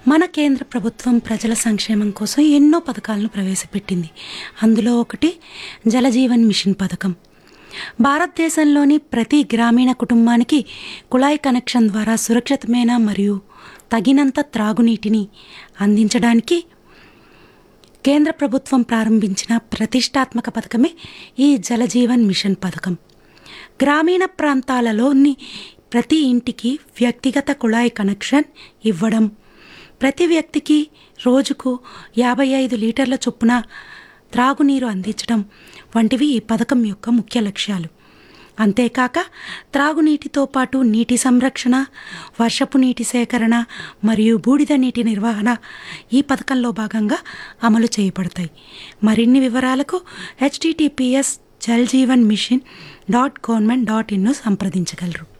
మన కేంద్ర ప్రభుత్వం ప్రజల సంక్షేమం కోసం ఎన్నో పథకాలను ప్రవేశపెట్టింది అందులో ఒకటి జలజీవన్ మిషన్ పథకం భారతదేశంలోని ప్రతి గ్రామీణ కుటుంబానికి కుళాయి కనెక్షన్ ద్వారా సురక్షితమైన మరియు తగినంత త్రాగునీటిని అందించడానికి కేంద్ర ప్రభుత్వం ప్రారంభించిన ప్రతిష్టాత్మక పథకమే ఈ జలజీవన్ మిషన్ పథకం గ్రామీణ ప్రాంతాలలోని ప్రతి ఇంటికి వ్యక్తిగత కుళాయి కనెక్షన్ ఇవ్వడం ప్రతి వ్యక్తికి రోజుకు యాభై ఐదు లీటర్ల చొప్పున త్రాగునీరు అందించడం వంటివి ఈ పథకం యొక్క ముఖ్య లక్ష్యాలు అంతేకాక త్రాగునీటితో పాటు నీటి సంరక్షణ వర్షపు నీటి సేకరణ మరియు బూడిద నీటి నిర్వహణ ఈ పథకంలో భాగంగా అమలు చేయబడతాయి మరిన్ని వివరాలకు HTTPS Jal Jeevan mission dot government dot ఇన్ను సంప్రదించగలరు